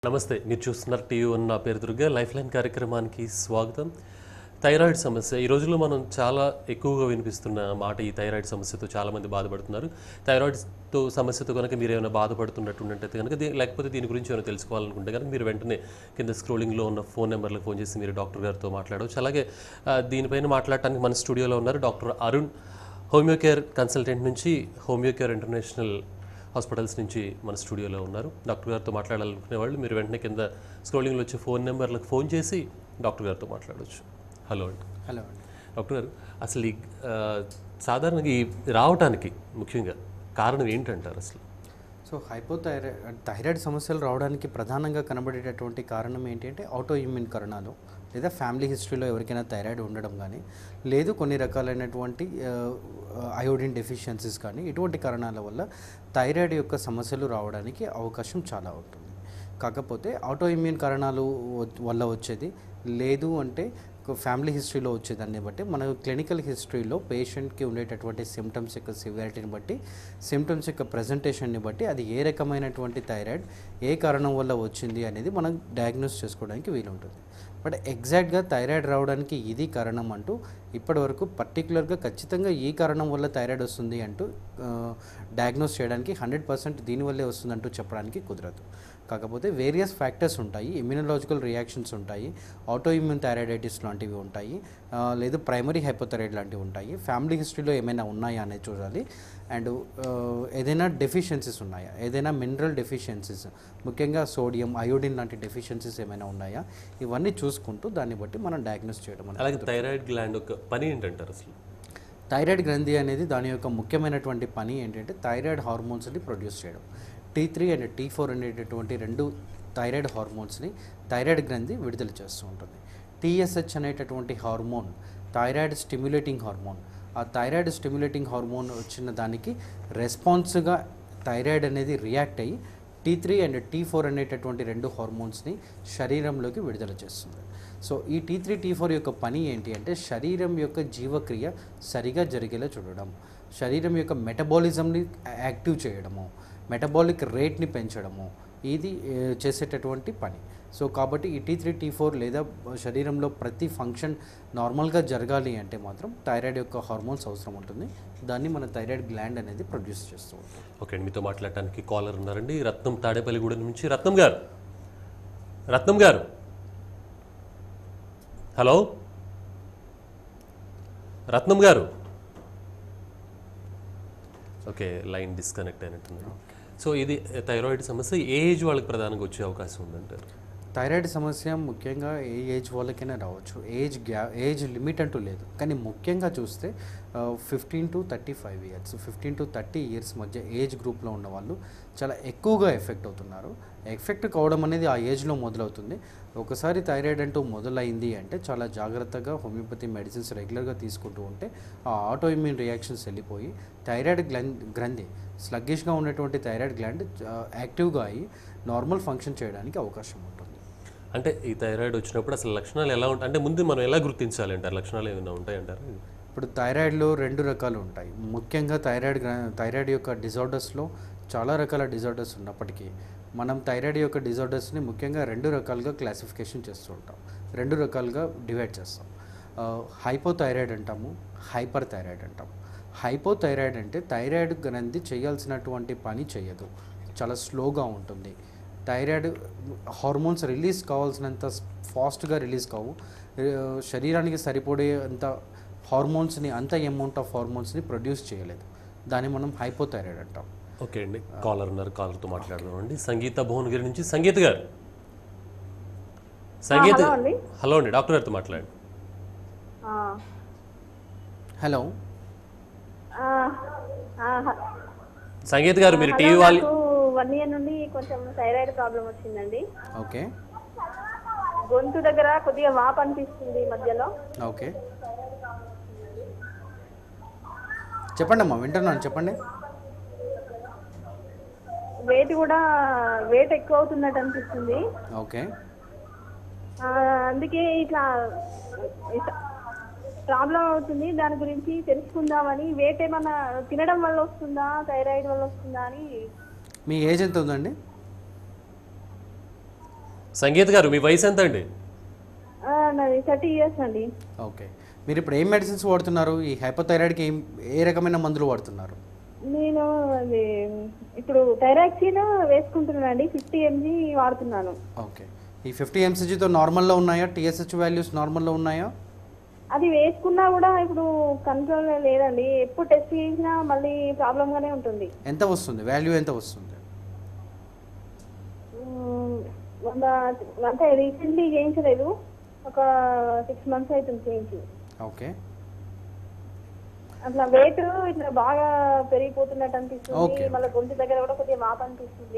నమస్తే మీరు చూస్తున్నారు టీవీ వన్ నా పేరు దుర్గా లైఫ్ లైన్ కార్యక్రమానికి స్వాగతం థైరాయిడ్ సమస్య ఈ రోజుల్లో మనం చాలా ఎక్కువగా వినిపిస్తున్న మాట ఈ థైరాయిడ్ సమస్యతో చాలామంది బాధపడుతున్నారు థైరాయిడ్తో సమస్యతో కనుక మీరు ఏమైనా బాధపడుతున్నట్టుంటే కనుక దీ- లేకపోతే దీని గురించి ఏమైనా తెలుసుకోవాలనుకుంటే కనుక మీరు వెంటనే కింద స్క్రోలింగ్లో ఉన్న ఫోన్ నెంబర్లకు ఫోన్ చేసి మీరు డాక్టర్ గారితో మాట్లాడవచ్చు అలాగే ఆ, దీనిపైన మాట్లాడటానికి మన స్టూడియోలో ఉన్నారు doctor Arun homeo care consultant నుంచి హోమియో కేర్ ఇంటర్నేషనల్ హాస్పిటల్స్ నుంచి మన స్టూడియోలో ఉన్నారు డాక్టర్ గారితో మాట్లాడాలనుకునే వాళ్ళు మీరు వెంటనే కింద స్క్రోలింగ్లో వచ్చే ఫోన్ నెంబర్లకు ఫోన్ చేసి డాక్టర్ గారితో మాట్లాడవచ్చు హలో అండి హలో అండి డాక్టర్ గారు అసలు ఈ ఆ, సాధారణంగా ఈ రావటానికి ముఖ్యంగా కారణం ఏంటంటారు అసలు సో హైపోథైరాయిడ్ థైరాయిడ్ సమస్యలు రావడానికి ప్రధానంగా కనబడేటటువంటి కారణం ఏంటంటే ఆటో ఇమ్యూన్ కారణాలు లేదా ఫ్యామిలీ హిస్టరీలో ఎవరికైనా థైరాయిడ్ ఉండడం కానీ లేదు కొన్ని రకాలైనటువంటి అయోడిన్ డెఫిషియన్సీస్ కానీ ఇటువంటి కారణాల వల్ల థైరాయిడ్ యొక్క సమస్యలు రావడానికి అవకాశం చాలా ఉంటుంది కాకపోతే ఆటో ఇమ్యూన్ కారణాలు వ- వల్ల వచ్చేది లేదు అంటే ఫ్యామిలీ హిస్టరీలో వచ్చేదాన్ని బట్టి మన క్లినికల్ హిస్టరీలో పేషెంట్కి ఉండేటటువంటి సిమ్టమ్స్ యొక్క సివియారిటీని బట్టి సిమ్టమ్స్ యొక్క ప్రజెంటేషన్ని బట్టి అది ఏ రకమైనటువంటి థైరాయిడ్ ఏ కారణం వల్ల వచ్చింది అనేది మనం డయాగ్నోస్ చేసుకోవడానికి వీలుంటుంది బట్ ఎగ్జాక్ట్గా థైరాయిడ్ రావడానికి ఇది కారణం అంటూ ఇప్పటివరకు పర్టికులర్గా ఖచ్చితంగా ఈ కారణం వల్ల థైరాయిడ్ వస్తుంది అంటూ డయాగ్నోస్ చేయడానికి హండ్రెడ్ పర్సెంట్ దీనివల్లే వస్తుందంటూ చెప్పడానికి కుదరదు కాకపోతే వేరియస్ ఫ్యాక్టర్స్ ఉంటాయి ఇమ్యూనలాజికల్ రియాక్షన్స్ ఉంటాయి ఆటో ఇమ్యూన్ థైరాయిడైటిస్ లాంటివి ఉంటాయి ఆ, లేదు ప్రైమరీ హైపోథైరాయిడ్ లాంటివి ఉంటాయి ఫ్యామిలీ హిస్టరీలో ఏమైనా ఉన్నాయా అనేది చూడాలి అండ్ ఏదైనా డెఫిషియన్సీస్ ఉన్నాయా ఏదైనా మినరల్ డెఫిషియన్సీస్ ముఖ్యంగా సోడియం అయోడిన్ లాంటి డెఫిషియన్సీస్ ఏమైనా ఉన్నాయా ఇవన్నీ చూసుకుంటూ దాన్ని బట్టి మనం డయాగ్నోస్ చేయడం అనేది అలాగే థైరాయిడ్ గ్లాండ్ యొక్క పని ఏంటంటారు అసలు థైరాయిడ్ గ్రంథి అనేది దాని యొక్క ముఖ్యమైనటువంటి పని ఏంటంటే థైరాయిడ్ హార్మోన్స్ని ప్రొడ్యూస్ చేయడం T three and T four అనేటటువంటి రెండు థైరాయిడ్ హార్మోన్స్ని థైరాయిడ్ గ్రంథి విడుదల చేస్తూ ఉంటుంది టీఎస్హెచ్ అనేటటువంటి హార్మోన్ థైరాయిడ్ స్టిమ్యులేటింగ్ హార్మోన్ ఆ థైరాయిడ్ స్టిమ్యులేటింగ్ హార్మోన్ వచ్చిన దానికి రెస్పాన్స్గా థైరాయిడ్ అనేది రియాక్ట్ అయ్యి T three and T four అనేటటువంటి రెండు హార్మోన్స్ని శరీరంలోకి విడుదల చేస్తుంది సో ఈ టీ త్రీ టీ ఫోర్ యొక్క పని ఏంటి అంటే శరీరం యొక్క జీవక్రియ సరిగా జరిగేలా చూడడం శరీరం యొక్క మెటబాలిజంని యాక్టివ్ చేయడము మెటబాలిక్ రేట్ని పెంచడము ఇది ఏ, చేసేటటువంటి పని సో కాబట్టి ఈ టీ త్రీ టీ ఫోర్ లేదా శరీరంలో ప్రతి ఫంక్షన్ నార్మల్గా జరగాలి అంటే మాత్రం థైరాయిడ్ యొక్క హార్మోన్స్ అవసరం ఉంటుంది దాన్ని మన థైరాయిడ్ గ్లాండ్ అనేది ప్రొడ్యూస్ చేస్తూ ఉంటుంది ఓకే అండి మీతో మాట్లాడటానికి కాలర్ ఉన్నారండి రత్నం తాడేపల్లిగూడెం నుంచి రత్నం గారు రత్నం గారు హలో రత్నం గారు ఓకే లైన్ డిస్కనెక్ట్ అయినట్టుంది సో ఇది థైరాయిడ్ సమస్య ఏ ఏజ్ వాళ్ళకి ప్రధానంగా వచ్చే అవకాశం ఉందంటారు థైరాయిడ్ సమస్య ముఖ్యంగా ఏ ఏజ్ వాళ్ళకైనా రావచ్చు ఏజ్ గ్యా ఏజ్ లిమిట్ అంటూ లేదు కానీ ముఖ్యంగా చూస్తే fifteen to thirty five years fifteen to thirty years మధ్య ఏజ్ గ్రూప్లో ఉన్న వాళ్ళు చాలా ఎక్కువగా ఎఫెక్ట్ అవుతున్నారు ఎఫెక్ట్ కావడం అనేది ఆ ఏజ్లో మొదలవుతుంది ఒకసారి థైరాయిడ్ అంటూ మొదలైంది అంటే చాలా జాగ్రత్తగా హోమియోపతి మెడిసిన్స్ రెగ్యులర్గా తీసుకుంటూ ఉంటే ఆ ఆటో ఇమ్యూన్ రియాక్షన్స్ వెళ్ళిపోయి థైరాయిడ్ గ్లాండ్ గ్రంథి స్లగ్గిష్గా ఉన్నటువంటి థైరాయిడ్ గ్లాండ్ యాక్టివ్గా అయ్యి నార్మల్ ఫంక్షన్ చేయడానికి అవకాశం ఉంటుంది అంటే ఈ థైరాయిడ్ వచ్చినప్పుడు అసలు లక్షణాలు ఎలా ఉంటాయి అంటే ముందు మనం ఎలా గుర్తించాలి అంటారు లక్షణాలు ఏమైనా ఉంటాయంటారు ఇప్పుడు థైరాయిడ్లో రెండు రకాలు ఉంటాయి ముఖ్యంగా థైరాయిడ్ గ్రా- థైరాయిడ్ యొక్క డిజార్డర్స్లో చాలా రకాల డిజార్డర్స్ ఉన్నప్పటికీ మనం థైరాయిడ్ యొక్క డిజార్డర్స్ని ముఖ్యంగా రెండు రకాలుగా క్లాసిఫికేషన్ చేస్తూ ఉంటాం రెండు రకాలుగా డివైడ్ చేస్తాం హైపోథైరాయిడ్ అంటాము హైపర్ థైరాయిడ్ అంటాం హైపోథైరాయిడ్ అంటే థైరాయిడ్ గ్రంథి చేయాల్సినటువంటి పని చేయదు చాలా స్లోగా ఉంటుంది థైరాయిడ్ హార్మోన్స్ రిలీజ్ కావాల్సినంత ఫాస్ట్గా రిలీజ్ కావు ఆ, శరీరానికి సరిపడే అంత హార్మోన్స్ని అంత అమౌంట్ ఆఫ్ హార్మోన్స్ని ప్రొడ్యూస్ చేయలేదు దాన్ని మనం హైపోథైరాయిడ్ అంటాం ఓకే అండి కాలర్ ఉన్నారు కాలర్తో మాట్లాడదాం అండి సంగీత భువనగిరి నుంచి సంగీత గారు సంగీత హలో అండి. హలో అండి డాక్టర్ గారితో మాట్లాడండి ఆ, హలో ఆ, ఆ, హ- సంగీత గారు మీరు టీవీ హలో, వాళ్ళు నాకు వన్ ఇయర్ నుండి కొంచెం థైరాయిడ్ ప్రాబ్లం వచ్చిందండి ఓకే గొంతు దగ్గర కొద్దిగా వాపు అనిపిస్తుంది ఈ మధ్యలో ఓకే చెప్పండి అమ్మా వింటున్నాను చెప్పండి వెయిట్ కూడా వెయిట్ ఎక్కువ అవుతున్నట్టు అనిపిస్తుంది ఓకే ఆ, అందుకే ఇట్లా ప్రాబ్లం అవుతుంది దాని గురించి తెలుసుకుందామని వెయిట్ ఏమన్నా తినడం వల్ల వస్తుందా థైరాయిడ్ వల్ల వస్తుందా అని మీ ఏజ్ ఎంత ఉందండి సంగీత్ గారు మీ వయసు ఎంత అండి ఆ, నాది థర్టీ ఇయర్స్ అండి ఓకే మీరు ఇప్పుడు ఏం మెడిసిన్స్ వాడుతున్నారు ఈ హైపోథైరాయిడ్కి ఏం ఏ రకమైన మందులు వాడుతున్నారు నేను అది ఇప్పుడు థైరాక్సిన్ వేసుకుంటున్నాను అండి ఫిఫ్టీ ఎంజీ వాడుతున్నాను ఓకే ఈ ఫిఫ్టీ ఎంసీజీతో నార్మల్లో ఉన్నాయా టీఎస్హెచ్ వాల్యూస్ నార్మల్లో ఉన్నాయా అది వేసుకున్నా కూడా ఇప్పుడు కంట్రోల్ లేదండి ఎప్పుడు టెస్ట్ చేసినా మళ్ళీ ప్రాబ్లమ్ గానే ఉంటుంది ఎంత వస్తుంది వాల్యూ ఎంత వస్తుంది ఉమ్, వంద అంటే రీసెంట్లీ చేయించలేదు ఒక సిక్స్ మంత్స్ అవుతుంది చేయించి ఓకే అట్లా వెయిట్ ఇట్లా బాగా పెరిగిపోతున్నట్టు అనిపిస్తుంది Okay. మళ్ళీ గొంతు దగ్గర కూడా కొద్దిగా మాప అనిపిస్తుంది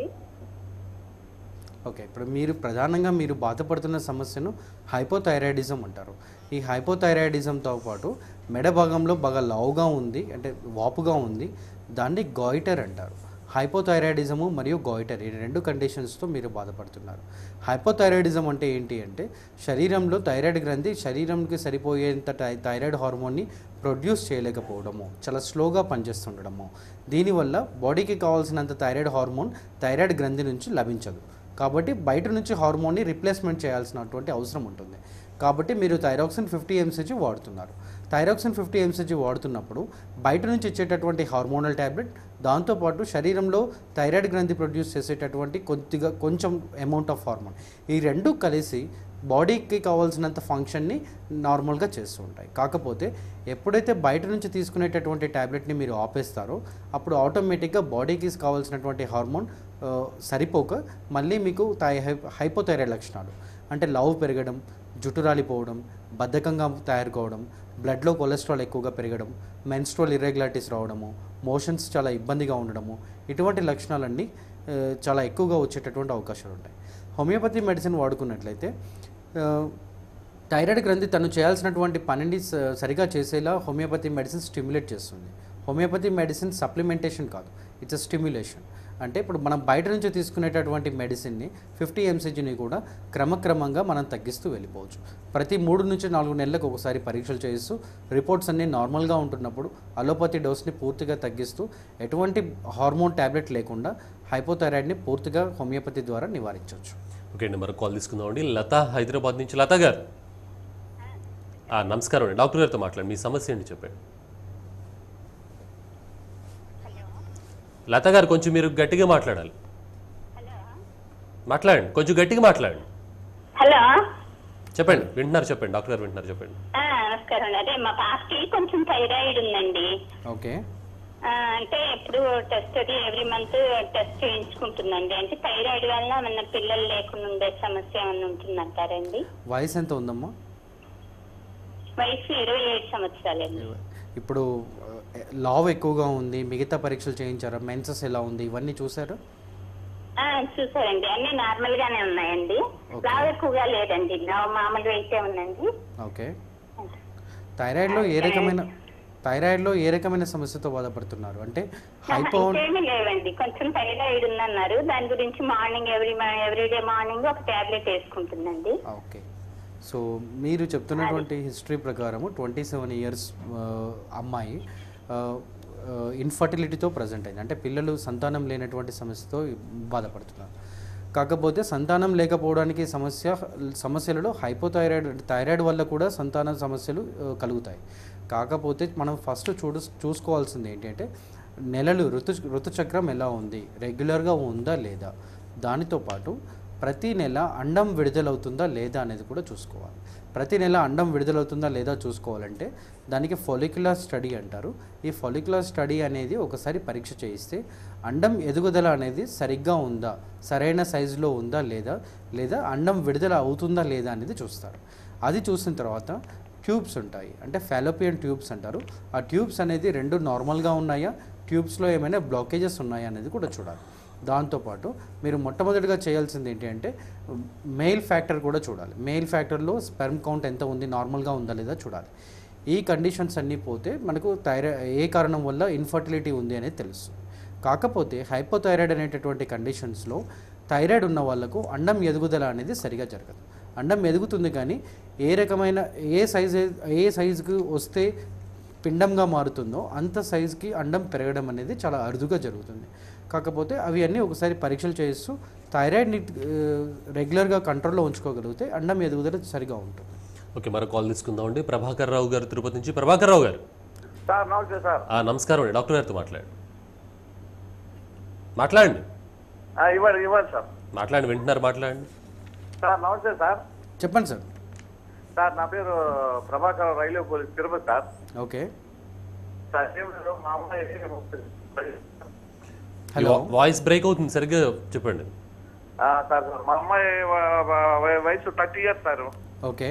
ఓకే ఇప్పుడు మీరు ప్రధానంగా మీరు బాధపడుతున్న సమస్యను హైపోథైరాయిడిజం అంటారు ఈ హైపోథైరాయిడిజంతో పాటు మెడ భాగంలో బాగా లావుగా ఉంది అంటే వాపుగా ఉంది దాన్ని గాయిటర్ అంటారు హైపోథైరాయిడిజము మరియు గాయిటర్ ఈ రెండు కండిషన్స్తో మీరు బాధపడుతున్నారు హైపోథైరాయిడిజం అంటే ఏంటి అంటే శరీరంలో థైరాయిడ్ గ్రంథి శరీరంకి సరిపోయేంత టై- థైరాయిడ్ హార్మోన్ని ప్రొడ్యూస్ చేయలేకపోవడము చాలా స్లోగా పనిచేస్తుండడము దీనివల్ల బాడీకి కావాల్సినంత థైరాయిడ్ హార్మోన్ థైరాయిడ్ గ్రంథి నుంచి లభించదు కాబట్టి బయట నుంచి హార్మోన్ని రిప్లేస్మెంట్ చేయాల్సినటువంటి అవసరం ఉంటుంది కాబట్టి మీరు థైరాక్సిన్ ఫిఫ్టీ ఎంసీజీ వాడుతున్నారు థైరాక్సిన్ ఫిఫ్టీ ఎంసీజీ వాడుతున్నప్పుడు బయట నుంచి ఇచ్చేటటువంటి హార్మోనల్ ట్యాబ్లెట్ దాంతోపాటు శరీరంలో థైరాయిడ్ గ్రంథి ప్రొడ్యూస్ చేసేటటువంటి కొద్దిగా కొంచెం అమౌంట్ ఆఫ్ హార్మోన్ ఈ రెండు కలిసి బాడీకి కావాల్సినంత ఫంక్షన్ని నార్మల్గా చేస్తూ ఉంటాయి కాకపోతే ఎప్పుడైతే బయట నుంచి తీసుకునేటటువంటి ట్యాబ్లెట్ని మీరు ఆపేస్తారో అప్పుడు ఆటోమేటిక్గా బాడీకి కావాల్సినటువంటి హార్మోన్ ఆ, సరిపోక మళ్ళీ మీకు థై హైపోథైరాయిడ్ లక్షణాలు అంటే లవ్ పెరగడం జుట్టు రాలిపోవడం బద్ధకంగా తయారు కావడం బ్లడ్లో కొలెస్ట్రాల్ ఎక్కువగా పెరగడం మెన్స్ట్రల్ ఇర్రెగ్యులారిటీస్ రావడము మోషన్స్ చాలా ఇబ్బందిగా ఉండడము ఇటువంటి లక్షణాలన్నీ ఆ, చాలా ఎక్కువగా వచ్చేటటువంటి అవకాశాలు ఉంటాయి హోమియోపతి మెడిసిన్ వాడుకున్నట్లయితే ఆ, థైరాయిడ్ గ్రంథి తను చేయాల్సినటువంటి పనిని స- సరిగా చేసేలా హోమియోపతి మెడిసిన్ స్టిమ్యులేట్ చేస్తుంది హోమియోపతి మెడిసిన్ సప్లిమెంటేషన్ కాదు ఇట్స్ అ స్టిమ్యులేషన్ అంటే ఇప్పుడు మనం బయట నుంచి తీసుకునేటటువంటి మెడిసిన్ని ఫిఫ్టీ ఎంసీజీని కూడా క్రమక్రమంగా మనం తగ్గిస్తూ వెళ్ళిపోవచ్చు ప్రతి మూడు నుంచి నాలుగు నెలలకు ఒకసారి పరీక్షలు చేయిస్తూ రిపోర్ట్స్ అన్నీ నార్మల్గా ఉంటున్నప్పుడు అలోపతి డోస్ని పూర్తిగా తగ్గిస్తూ ఎటువంటి హార్మోన్ ట్యాబ్లెట్ లేకుండా హైపోథైరాయిడ్ని పూర్తిగా హోమియోపతి ద్వారా నివారించవచ్చు ఓకే అండి మరొక కాల్ తీసుకుందామండి లత హైదరాబాద్ నుంచి లత గారు ఆ, నమస్కారం అండి డాక్టర్ గారితో మాట్లాడండి మీ సమస్య ఏంటి చెప్పండి లత గారు కొంచెం మీరు గట్టిగా మాట్లాడాలి మాట్లాడండి కొంచెం గట్టిగా మాట్లాడండి హలో చెప్పండి వింటున్నారు చెప్పండి డాక్టర్ గారు వింటున్నారు చెప్పండి ఆ, నమస్కారం అండి అదే మా పాపకి కొంచెం థైరాయిడ్ ఉందండి ఓకే ఆ, అంటే ఇప్పుడు టెస్ట్ అది ఎవ్రీ మంత్ టెస్ట్ చేయించుకుంటుందండి అంటే థైరాయిడ్ వల్ల మన పిల్లలు లేకుండా ఉండే సమస్య ఏమైనా ఉంటుందంటారండి వయసు ఎంత ఉందమ్మా వయసు ఇరవై ఏడు సంవత్సరాలండి ఇప్పుడు ఆ, లావ్ ఎక్కువగా ఉంది మిగతా పరీక్షలు చేయించారా మెన్సెస్ ఎలా ఉంది ఇవన్నీ చూసారా ఆ, చూసారండి అన్ని నార్మల్ గానే ఉన్నాయండి Okay. లావు ఎక్కువగా లేదండి నా మామూలు అయితే ఉందండి ఓకే థైరాయిడ్లో ఏ రకమైన థైరాయిడ్లో ఏ రకమైన సమస్యతో బాధపడుతున్నారు అంటే హైపో ఇంకేమీ లేవండి కొంచెం థైరాయిడ్ ఉందన్నారు దాని గురించి మార్నింగ్ ఎవ్రీ ఎవ్రీడే మార్నింగ్ ఒక టాబ్లెట్ వేసుకుంటుందండి ఓకే సో మీరు చెప్తున్నటువంటి హిస్టరీ ప్రకారము ట్వంటీ సెవెన్ ఇయర్స్ అమ్మాయి ఇన్ఫర్టిలిటీతో ప్రజెంట్ అయింది అంటే పిల్లలు సంతానం లేనటువంటి సమస్యతో బాధపడుతున్నారు కాకపోతే సంతానం లేకపోవడానికి సమస్య సమస్యలలో హైపోథైరాయిడ్ థైరాయిడ్ వల్ల కూడా సంతాన సమస్యలు ఆ, కలుగుతాయి కాకపోతే మనం ఫస్ట్ చూడు చూసుకోవాల్సింది ఏంటంటే నెలలు ఋతు ఋతుచక్రం ఎలా ఉంది రెగ్యులర్గా ఉందా లేదా దానితో పాటు ప్రతి నెల అండం విడుదలవుతుందా లేదా అనేది కూడా చూసుకోవాలి ప్రతి నెల అండం విడుదలవుతుందా లేదా చూసుకోవాలంటే దానికి ఫొలిక్యులర్ స్టడీ అంటారు ఈ ఫొలిక్యులర్ స్టడీ అనేది ఒకసారి పరీక్ష చేయిస్తే అండం ఎదుగుదల అనేది సరిగ్గా ఉందా సరైన సైజులో ఉందా లేదా లేదా అండం విడుదల అవుతుందా లేదా అనేది చూస్తారు అది చూసిన తర్వాత ట్యూబ్స్ ఉంటాయి అంటే ఫాలోపియన్ ట్యూబ్స్ అంటారు ఆ ట్యూబ్స్ అనేది రెండు నార్మల్గా ఉన్నాయా ట్యూబ్స్లో ఏమైనా బ్లాకేజెస్ ఉన్నాయా అనేది కూడా చూడాలి దాంతోపాటు మీరు మొట్టమొదటిగా చేయాల్సింది ఏంటి అంటే మెయిల్ ఫ్యాక్టర్ కూడా చూడాలి మెయిల్ ఫ్యాక్టర్లో స్పెర్మ్ కౌంట్ ఎంత ఉంది నార్మల్గా ఉందా లేదా చూడాలి ఈ కండిషన్స్ అన్నీ పోతే మనకు థైరాయిడ్ ఏ కారణం వల్ల ఇన్ఫర్టిలిటీ ఉంది అనేది తెలుస్తుంది కాకపోతే హైపోథైరాయిడ్ అనేటటువంటి కండిషన్స్లో థైరాయిడ్ ఉన్న వాళ్ళకు అండం ఎదుగుదల అనేది సరిగా జరగదు అండం ఎదుగుతుంది కానీ ఏ రకమైన ఏ సైజ్ ఏ సైజుకి వస్తే పిండంగా మారుతుందో అంత సైజుకి అండం పెరగడం అనేది చాలా అరుదుగా జరుగుతుంది కాకపోతే అవి అన్నీ ఒకసారి పరీక్షలు చేస్తూ థైరాయిడ్ని రెగ్యులర్గా కంట్రోల్లో ఉంచుకోగలిగితే అండం ఎదుగుదల సరిగా ఉంటుంది ఓకే మరో కాల్ తీసుకుందామండి ప్రభాకర్ రావు గారు తిరుపతి నుంచి ప్రభాకర్ రావు గారు సార్ నమస్తే సార్ ఆ, నమస్కారం అండి డాక్టర్ గారితో మాట్లాడండి మాట్లాడండి ఆ, ఇవ్వండి ఇవ్వండి సార్ మాట్లాడండి వింటున్నారు మాట్లాడండి సార్ నమస్తే సార్ చెప్పండి సార్ సార్ నా పేరు Prabhakar railway police Tirupati sir okay sir ఏం లేదు, మా అమ్మాయి హలో వాయిస్ బ్రేక్ అవుతుంది సరిగ్గా చెప్పండి ఆ, సార్ సార్ మా అమ్మాయి వ- వ- వ- వయసు thirty years sir okay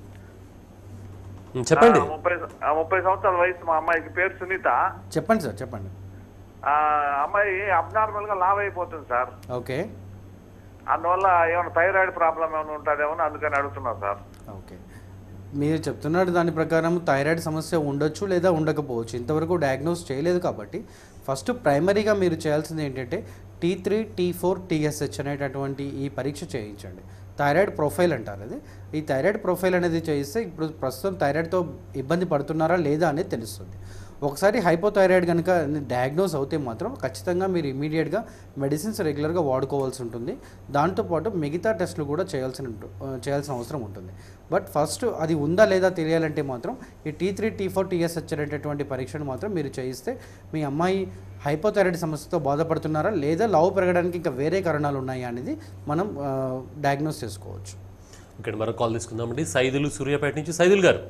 um, చెప్పండి ఆ, ముప్పై ఆ, ముప్పై సంవత్సరాల వయసు మా అమ్మాయికి పేరు సునీత చెప్పండి సార్ చెప్పండి ఆ, అమ్మాయి అబ్నార్మల్ గా లావ్ అయిపోతుంది సార్ ఓకే అందువల్ల ఏమైనా థైరాయిడ్ ప్రాబ్లం ఏమైనా ఉంటుందేమో అని అందుకని అడుగుతున్నా సార్ ఓకే మీరు చెప్తున్నారు దాని ప్రకారం థైరాయిడ్ సమస్య ఉండొచ్చు లేదా ఉండకపోవచ్చు ఇంతవరకు డయాగ్నోస్ చేయలేదు కాబట్టి ఫస్ట్ ప్రైమరీగా మీరు చేయాల్సింది ఏంటంటే T three T four TSH అనేటటువంటి ఈ పరీక్ష చేయించండి థైరాయిడ్ ప్రొఫైల్ అంటారు అది ఈ థైరాయిడ్ ప్రొఫైల్ అనేది చేయిస్తే ఇప్పుడు ప్రస్తుతం థైరాయిడ్తో ఇబ్బంది పడుతున్నారా లేదా అనేది తెలుస్తుంది ఒకసారి హైపోథైరాయిడ్ కనుక డయాగ్నోస్ అవుతే మాత్రం ఖచ్చితంగా మీరు ఇమీడియట్గా మెడిసిన్స్ రెగ్యులర్గా వాడుకోవాల్సి ఉంటుంది దాంతోపాటు మిగతా టెస్టులు కూడా చేయాల్సిన ఉంటు- ఆ, చేయాల్సిన అవసరం ఉంటుంది బట్ ఫస్ట్ అది ఉందా లేదా తెలియాలంటే మాత్రం ఈ T three T four TSH అనేటటువంటి పరీక్షను మాత్రం మీరు చేయిస్తే మీ అమ్మాయి హైపోథైరాయిడ్ సమస్యతో బాధపడుతున్నారా లేదా లావు పెరగడానికి ఇంకా వేరే కారణాలు ఉన్నాయా అనేది మనం డయాగ్నోస్ చేసుకోవచ్చు ఇక్కడ మరో కాల్ తీసుకుందామండి సైదులు సూర్యాపేట నుంచి సైదులు గారు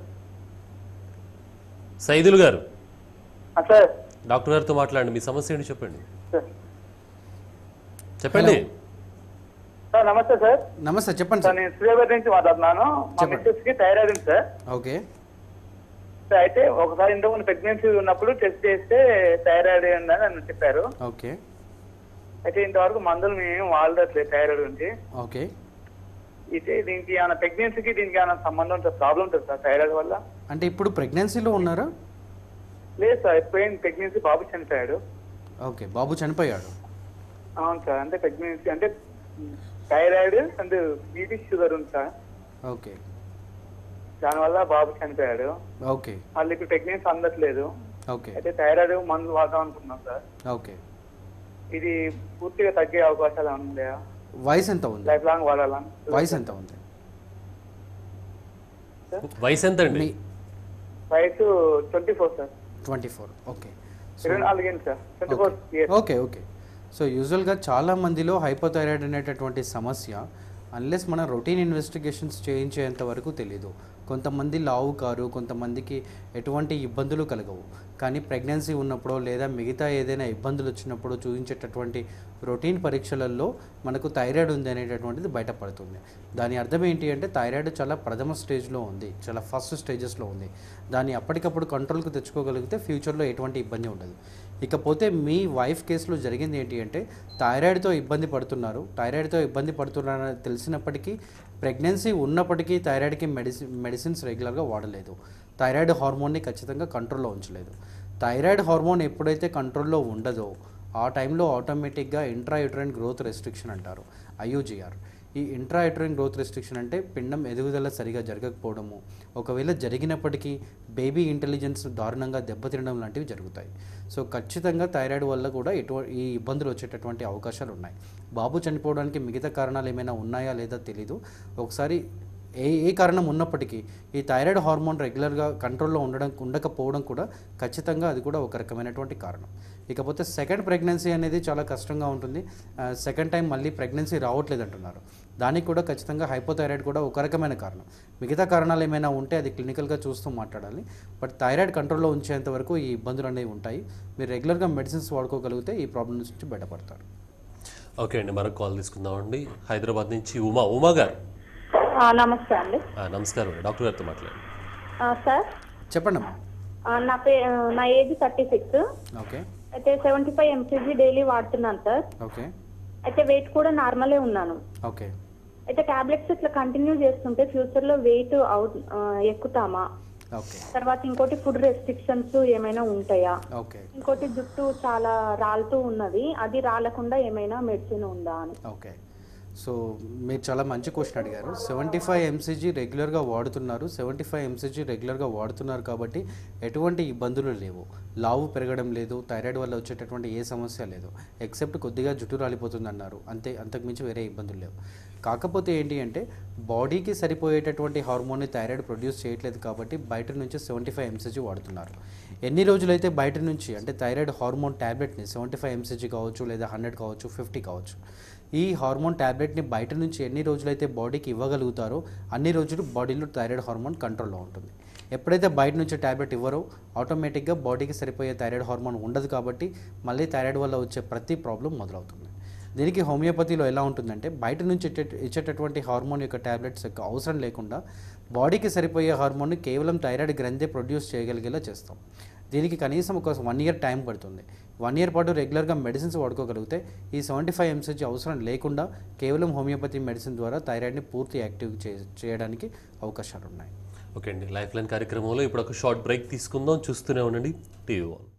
సైదులు గారు సార్ డాక్టర్ గారితో మాట్లాడండి మీ సమస్య ఏంటి చెప్పండి చెప్పండి సార్ నమస్తే సార్ నమస్తే చెప్పండి సార్ సార్ నేను సూర్యాపేట నుంచి మాట్లాడుతున్నాను మా చెప్పండి. మిస్సెస్ కి థైరాయిడ్ ఉంది సార్ ఓకే సార్, అయితే ఒకసారి ఇంతకుముందు ప్రెగ్నెన్సీ ఉన్నప్పుడు టెస్ట్ చేస్తే థైరాయిడ్ ఉందని అని చెప్పారు ఓకే అయితే ఇంతవరకు మందులు మేము వాడట్లేదు థైరాయిడ్ గురించి ఓకే అయితే దీనికి ఏమైనా ప్రెగ్నెన్సీకి దీనికి ఏమైనా సంబంధం ఉంటుంది ప్రాబ్లం ఉంటుంది సార్ థైరాయిడ్ వల్ల అంటే ఇప్పుడు ప్రెగ్నెన్సీలో ఉన్నారా లేదు సార్ ఎప్పుడైనా ప్రెగ్నెన్సీ బాబు చనిపోయాడు ఓకే బాబు చనిపోయాడు అవును సార్ అంటే ప్రెగ్నెన్సీ అంటే థైరాయిడ్ అండ్ బీపీ షుగర్ ఉంది సార్ ఓకే దానివల్ల బాబు చనిపోయాడు ఓకే మళ్ళీ ఇప్పుడు ప్రెగ్నెన్సీ అందట్లేదు ఓకే అయితే థైరాయిడ్ మందులు వాడదాం అనుకున్నాం సార్ ఓకే ఇది పూర్తిగా తగ్గే అవకాశాలు ఏమైనా ఉన్నాయా వయసు ఎంత ఉంది లైఫ్ లాంగ్ వాడాలా వయసు ఎంత ఉంది వయసు ఎంత అండి మీ వయసు twenty four sir twenty four okay ఇరవై నాలుగేంటి sir twenty four years okay okay so యూజువల్గా చాలా మందిలో హైపోథైరాయిడ్ అనేటటువంటి సమస్య అన్లెస్ మన రొటీన్ ఇన్వెస్టిగేషన్స్ చేయించేంత వరకు తెలీదు కొంతమంది లావు కారు కొంతమందికి ఎటువంటి ఇబ్బందులు కలగవు కానీ ప్రెగ్నెన్సీ ఉన్నప్పుడో లేదా మిగతా ఏదైనా ఇబ్బందులు వచ్చినప్పుడు చూపించేటటువంటి రొటీన్ పరీక్షలలో మనకు థైరాయిడ్ ఉంది అనేటటువంటిది బయటపడుతుంది దాని అర్థం ఏంటి అంటే థైరాయిడ్ చాలా ప్రథమ స్టేజ్లో ఉంది చాలా ఫస్ట్ స్టేజెస్లో ఉంది దాన్ని అప్పటికప్పుడు కంట్రోల్కి తెచ్చుకోగలిగితే ఫ్యూచర్లో ఎటువంటి ఇబ్బంది ఉండదు ఇకపోతే మీ వైఫ్ కేసులో జరిగింది ఏంటి అంటే థైరాయిడ్తో ఇబ్బంది పడుతున్నారు థైరాయిడ్తో ఇబ్బంది పడుతున్నారని తెలిసినప్పటికీ ప్రెగ్నెన్సీ ఉన్నప్పటికీ థైరాయిడ్కి మెడిసిన్ మెడిసిన్స్ రెగ్యులర్గా వాడలేదు థైరాయిడ్ హార్మోన్ని ఖచ్చితంగా కంట్రోల్లో ఉంచలేదు థైరాయిడ్ హార్మోన్ ఎప్పుడైతే కంట్రోల్లో ఉండదో ఆ టైంలో ఆటోమేటిక్గా ఇంట్రాయూట్రైన్ గ్రోత్ రెస్ట్రిక్షన్ అంటారు ఐయూజీఆర్ ఈ ఇంట్రాయూట్రైన్ గ్రోత్ రెస్ట్రిక్షన్ అంటే పిండం ఎదుగుదల సరిగా జరగకపోవడము ఒకవేళ జరిగినప్పటికీ బేబీ ఇంటెలిజెన్స్ దారుణంగా దెబ్బతినడం లాంటివి జరుగుతాయి సో ఖచ్చితంగా థైరాయిడ్ వల్ల కూడా ఎటు ఈ ఇబ్బందులు వచ్చేటటువంటి అవకాశాలు ఉన్నాయి బాబు చనిపోవడానికి మిగతా కారణాలు ఏమైనా ఉన్నాయా లేదా తెలీదు ఒకసారి ఏ ఏ కారణం ఉన్నప్పటికీ ఈ థైరాయిడ్ హార్మోన్ రెగ్యులర్గా కంట్రోల్లో ఉండడం ఉండకపోవడం కూడా ఖచ్చితంగా అది కూడా ఒక రకమైనటువంటి కారణం ఇకపోతే సెకండ్ ప్రెగ్నెన్సీ అనేది చాలా కష్టంగా ఉంటుంది సెకండ్ టైం మళ్ళీ ప్రెగ్నెన్సీ రావట్లేదు అంటున్నారు దానికి కూడా ఖచ్చితంగా హైపోథైరాయిడ్ కూడా ఒక రకమైన కారణం మిగతా కారణాలు ఏమైనా ఉంటే అది క్లినికల్గా చూస్తూ మాట్లాడాలి బట్ థైరాయిడ్ కంట్రోల్లో ఉంచేంత వరకు ఈ ఇబ్బందులు అనేవి ఉంటాయి మీరు రెగ్యులర్గా మెడిసిన్స్ వాడుకోగలిగితే ఈ ప్రాబ్లమ్స్ నుంచి బయటపడతారు ఓకే అండి మరొక కాల్ తీసుకుందామండి హైదరాబాద్ నుంచి ఉమా ఉమా గారు ఆ, నమస్తే అండి ఆ, నమస్కారం అండి డాక్టర్ గారితో మాట్లాడండి ఆ, సార్ చెప్పండి అమ్మా ఆ, నా పే నా ఏజ్ థర్టీ సిక్స్ ఓకే అయితే సెవెంటీ ఫైవ్ ఎంసీజీ డైలీ వాడుతున్నాను సార్ ఓకే అయితే వెయిట్ కూడా నార్మలే ఉన్నాను ఓకే అయితే టాబ్లెట్స్ ఇట్లా కంటిన్యూ చేస్తుంటే ఫ్యూచర్ లో వెయిట్ అవుట్ ఆ, ఎక్కుతామా ఓకే తర్వాత ఇంకోటి ఫుడ్ రెస్ట్రిక్షన్స్ ఏమైనా ఉంటాయా ఓకే ఇంకోటి జుట్టు చాలా రాలుతూ ఉన్నది అది రాలకుండా ఏమైనా మెడిసిన్ ఉందా అని ఓకే సో మీరు చాలా మంచి క్వశ్చన్ అడిగారు సెవెంటీ ఫైవ్ ఎంసీజీ రెగ్యులర్గా వాడుతున్నారు సెవెంటీ ఫైవ్ ఎంసీజీ రెగ్యులర్గా వాడుతున్నారు కాబట్టి ఎటువంటి ఇబ్బందులు లేవు లావు పెరగడం లేదు థైరాయిడ్ వల్ల వచ్చేటటువంటి ఏ సమస్య లేదు ఎక్సెప్ట్ కొద్దిగా జుట్టు రాలిపోతుంది అన్నారు అంతే అంతకుమించి వేరే ఇబ్బందులు లేవు కాకపోతే ఏంటి అంటే బాడీకి సరిపోయేటటువంటి హార్మోన్ని థైరాయిడ్ ప్రొడ్యూస్ చేయట్లేదు కాబట్టి బయట నుంచి సెవెంటీ ఫైవ్ ఎంసీజీ వాడుతున్నారు ఎన్ని రోజులైతే బయట నుంచి అంటే థైరాయిడ్ హార్మోన్ ట్యాబ్లెట్ని సెవెంటీ ఫైవ్ ఎంసీజీ కావచ్చు లేదా హండ్రెడ్ కావచ్చు ఫిఫ్టీ కావచ్చు ఈ హార్మోన్ ట్యాబ్లెట్ని బయట నుంచి ఎన్ని రోజులైతే బాడీకి ఇవ్వగలుగుతారో అన్ని రోజులు బాడీలో థైరాయిడ్ హార్మోన్ కంట్రోల్లో ఉంటుంది ఎప్పుడైతే బయట నుంచి ట్యాబ్లెట్ ఇవ్వరో ఆటోమేటిక్గా బాడీకి సరిపోయే థైరాయిడ్ హార్మోన్ ఉండదు కాబట్టి మళ్ళీ థైరాయిడ్ వల్ల వచ్చే ప్రతి ప్రాబ్లం మొదలవుతుంది దీనికి హోమియోపతిలో ఎలా ఉంటుందంటే బయట నుంచి ఇచ్చే- ఇచ్చేటటువంటి హార్మోన్ యొక్క ట్యాబ్లెట్స్ యొక్క అవసరం లేకుండా బాడీకి సరిపోయే హార్మోన్ని కేవలం థైరాయిడ్ గ్రంథి ప్రొడ్యూస్ చేయగలిగేలా చేస్తాం దీనికి కనీసం ఒక వన్ ఇయర్ టైం పడుతుంది వన్ ఇయర్ పాటు రెగ్యులర్గా మెడిసిన్స్ వాడుకోగలిగితే ఈ సెవెంటీ ఫైవ్ ఎంసీజీ అవసరం లేకుండా కేవలం హోమియోపతి మెడిసిన్ ద్వారా థైరాయిడ్ని పూర్తి యాక్టివ్ చే చేయడానికి అవకాశాలు ఉన్నాయి ఓకే అండి లైఫ్ లైన్ కార్యక్రమంలో ఇప్పుడు ఒక షార్ట్ బ్రేక్ తీసుకుందాం చూస్తూనే ఉండండి టీవీ వన్